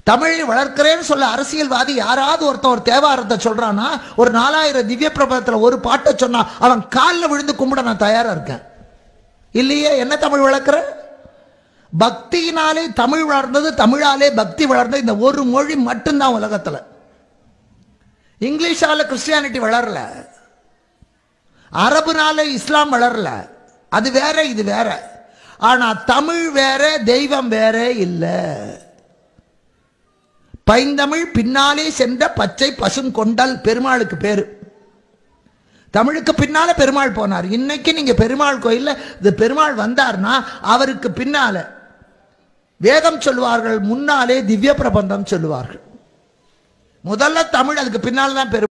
தமிழை வளர்க்கிறேன்னு சொல்ல அரசியல்வாதி யாராவது ஒருத்தன் ஒரு தேவாரத்தை சொல்றான்னா ஒரு நாலாயிரம் திவ்ய பிரபந்தத்துல ஒரு பாட்டை சொன்னா அவன் காலில் விழுந்து கும்பிட நான் தயாரா இருக்கேன் இல்லையே என்ன தமிழ் வளர்க்குற பக்தியினாலே தமிழ் வளர்ந்தது தமிழாலே பக்தி வளர்ந்தது இந்த ஒரு மொழி மட்டும்தான் உலகத்துல இங்கிலீஷால கிறிஸ்டியானிட்டி வளரல அரபுனால இஸ்லாம் வளரல அது வேற இது வேற ஆனா தமிழ் வேற தெய்வம் வேற இல்லை பைந்தமிழ் பின்னாலே சென்ற பச்சை பசும் கொண்டல் பெருமாளுக்கு பேரு தமிழுக்கு பின்னால பெருமாள் போனார் இன்னைக்கு நீங்க பெருமாள் கோயில்ல இந்த பெருமாள் வந்தார்னா அவருக்கு பின்னால வேதம் சொல்லுவார்கள் முன்னாலே திவ்ய பிரபந்தம் சொல்லுவார்கள் முதல்ல தமிழ் அதுக்கு பின்னால் தான் பெரு